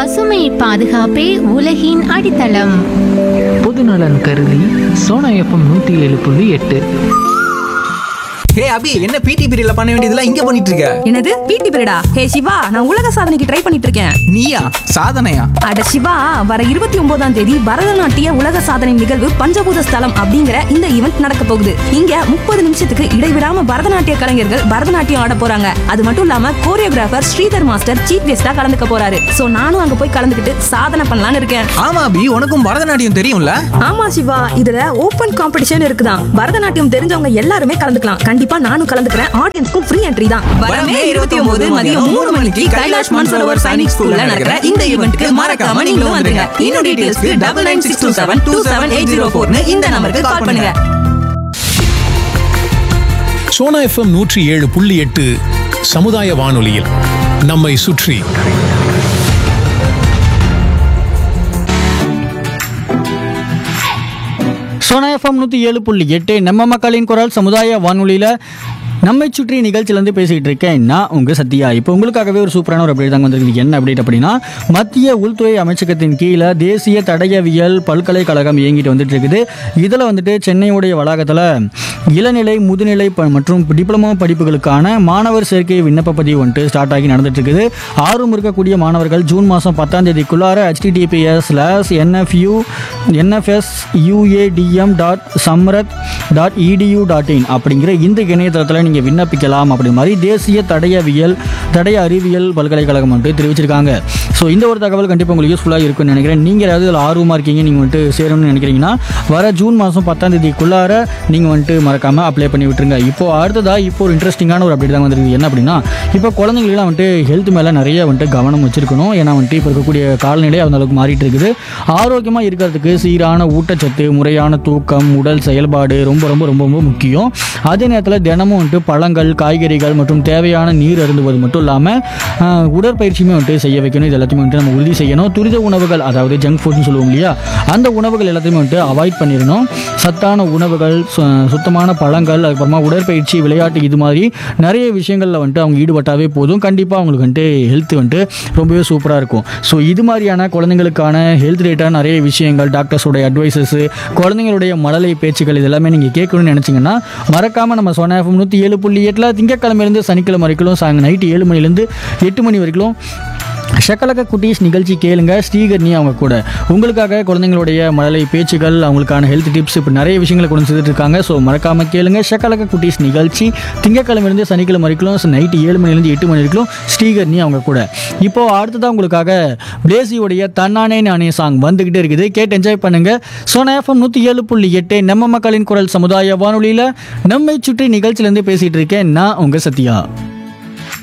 பசுமை பாதுகாப்பே உலகின் அடித்தளம் பொதுநலன் கருதி சோனா எஃப்எம் நூற்றி ஏழு புள்ளி எட்டு ஹே அபி என்ன பிடி பீரியட்ல பண்ண வேண்டியதெல்லாம் இங்க பண்ணிட்டு இருக்க என்னது பிடி பீரியடா ஹே சிவா நான் உலக சாதனைக்கு ட்ரை பண்ணிட்டு இருக்கேன் நீயா சாதனையா அட சிவா வர இருபத்தி ஒன்பதாம் தேதி பரதநாட்டிய உலக சாதனை நிகழ்வு பஞ்சபூத ஸ்தலம் அப்படிங்கிற இந்த ஈவெண்ட் நடக்க போகுது இங்க முப்பது நிமிஷத்துக்கு இடைவிடாம பரதநாட்டிய கலைஞர்கள் பரதநாட்டியம் ஆட போறாங்க அது மட்டும் இல்லாம கோரியோகிராஃபர் ஸ்ரீதர் மாஸ்டர் சீஃப் கெஸ்டா கலந்துக்க போறாரு சோ நானும் அங்க போய் கலந்துக்கிட்டு சாதனை பண்ணலாம்னு இருக்கேன் ஆமா அபி உனக்கும் பரதநாட்டியம் தெரியும்ல ஆமா சிவா இதுல ஓபன் காம்படிஷன் இருக்குதான் பரதநாட்டியம் தெரிஞ்சவங்க எல்லாருமே கலந்துக்கலாம் கண்டிப்பா நானும் கலந்துக்கிறேன் ஆடியன்ஸ்க்கும் ஃப்ரீ என்ட்ரி தான் வரமே இருபத்தி ஒன்பது மதியம் மூணு மணிக்கு கைலாஷ் மான்சரோவர் சைனிக் ஸ்கூல்ல நடக்கிற இந்த ஈவெண்ட்க்கு மறக்காம நீங்களும் வந்துருங்க இன்னும் டீடைல்ஸ்க்கு double nine six two seven two seven eight zero ஃபோர்னு இந்த நம்பருக்கு கால் பண்ணுங்க சோனா எஃப்எம் நூற்றி ஏழு புள்ளி எட்டு சமுதாய வானொலியில் நம்மை சுற்றி சோனா எஃப்எம் நூற்றி ஏழு புள்ளி எட்டு நம்ம மக்களின் குரல் சமுதாய வானொலியில் நம்மை சுற்றி நிகழ்ச்சியிலேருந்து பேசிக்கிட்டு இருக்கேன் நான் உங்கள் சத்யா இப்போ உங்களுக்காகவே ஒரு சூப்பரான ஒரு அப்டேட் தாங்க வந்திருக்கு என்ன அப்டேட் அப்படின்னா மத்திய உள்துறை அமைச்சகத்தின் கீழே தேசிய தடயவியல் பல்கலைக்கழகம் இயங்கிட்டு வந்துட்டு இருக்குது இதில் வந்துட்டு சென்னையுடைய வளாகத்தில் இளநிலை முதுநிலை ப- மற்றும் டிப்ளமோ படிப்புகளுக்கான மாணவர் சேர்க்கை விண்ணப்ப பதிவு வந்துட்டு ஸ்டார்ட் ஆகி நடந்துட்டு இருக்குது ஆர்வம் இருக்கக்கூடிய மாணவர்கள் ஜூன் மாதம் பத்தாம் தேதிக்குள்ளார HTTPS slash NFU NFS UADM dot Samrat dot EDU dot in அப்படிங்கிற இந்த இணையதளத்தில் நீங்கள் விண்ணப்பிக்கலாம் அப்படி மாதிரி தேசிய தடயவியல் தடய அறிவியல் பல்கலைக்கழகம் வந்துட்டு தெரிவிச்சிருக்காங்க ஸோ இந்த ஒரு தகவல் கண்டிப்பாக உங்களுக்கு யூஸ்ஃபுல்லாக இருக்கும்னு நினைக்கிறேன் நீங்கள் ஏதாவது இதில் ஆர்வமாக இருக்கீங்க நீங்கள் வந்துட்டு சேரணும்னு நினைக்கிறீங்கன்னா வர ஜூன் மாதம் பத்தாம் தேதிக்குள்ளார நீங்கள் வந்துட்டு மறக்காமல் அப்ளை பண்ணி விட்டுருங்க இப்போ அடுத்ததாக இப்போ ஒரு இன்ட்ரெஸ்டிங்கான ஒரு அப்டேட் தான் வந்திருக்கு என்ன அப்படின்னா இப்போ குழந்தைங்களுக்குலாம் வந்துட்டு ஹெல்த் மேலே நிறைய வந்துட்டு கவனம் வச்சிருக்கணும் ஏன்னா வந்துட்டு இப்போ இருக்கக்கூடிய காலநிலை அந்த அளவுக்கு மாறிட்டு இருக்குது ஆரோக்கியமாக இருக்கிறதுக்கு சீரான ஊட்டச்சத்து முறையான தூக்கம் உடல் செயல்பாடு ரொம்ப ரொம்ப ரொம்ப ரொம்ப முக்கியம் அதே நேரத்தில் தினமும் வந்துட்டு பழங்கள் காய்கறிகள் மற்றும் தேவையான நீர் அருந்துவது மட்டும் இல்லாமல் உடற்பயிற்சியுமே வந்துட்டு செய்ய வைக்கணும் இது எல்லாத்தையுமே வந்துட்டு நம்ம உறுதி செய்யணும் துரித உணவுகள் அதாவது ஜங்க் ஃபுட்னு சொல்லுவோம் இல்லையா அந்த உணவுகள் எல்லாத்தையுமே வந்துட்டு அவாய்ட் பண்ணிடணும் சத்தான உணவுகள் சு- சுத்தமான பழங்கள் அதுக்கப்புறமா உடற்பயிற்சி விளையாட்டு இது மாதிரி நிறைய விஷயங்களில் வந்துட்டு அவங்க ஈடுபட்டாவே போதும் கண்டிப்பாக அவங்களுக்கு வந்துட்டு ஹெல்த் வந்துட்டு ரொம்பவே சூப்பராக இருக்கும் ஸோ இது மாதிரியான குழந்தைங்களுக்கான ஹெல்த் ரிலேட்டாக நிறைய விஷயங்கள் டாக்டர்ஸோடைய அட்வைசஸ் குழந்தைங்களுடைய மழலை பேச்சுக்கள் இது எல்லாமே நீங்கள் கேட்கணும்னு நினச்சிங்கன்னா மறக்காமல் நம்ம சொன்ன எஃப்எம் நூற்றி ஏழு புள்ளி எட்டில் திங்கக்கிழமையிலேருந்து சனிக்கிழமை வரைக்கும் சாயங்க நைட்டு ஏழு மணிலேருந்து எட்டு மணி வரைக்கும் ஷக்கலக்க குட்டீஸ் நிகழ்ச்சி கேளுங்க ஸ்ரீகர்ணி அவங்க கூட உங்களுக்காக குழந்தைங்களுடைய மழலை பேச்சுகள் அவங்களுக்கான ஹெல்த் டிப்ஸ் இப்போ நிறைய விஷயங்களை கொண்டு வந்துட்டு இருக்காங்க ஸோ மறக்காம கேளுங்க ஷக்கலக்க குட்டீஸ் நிகழ்ச்சி திங்கக்கிழமையிலேருந்து சனிக்கிழமை வரைக்கும் நைட்டு ஏழு மணிலேருந்து எட்டு மணி வரைக்கும் ஸ்ரீகர்ணி அவங்க கூட இப்போ அடுத்ததான் உங்களுக்காக பிளேசியோடைய தன்னானே நானே சாங் வந்துகிட்டே இருக்குது கேட்டு என்ஜாய் பண்ணுங்க சோனா எஃப்எம் நூற்றி ஏழு புள்ளி எட்டு நம்ம மக்களின் குரல் சமுதாய வானொலியில் நம்மை சுற்றி நிகழ்ச்சியிலேருந்து பேசிகிட்டு இருக்கேன் நான் உங்கள் சத்யா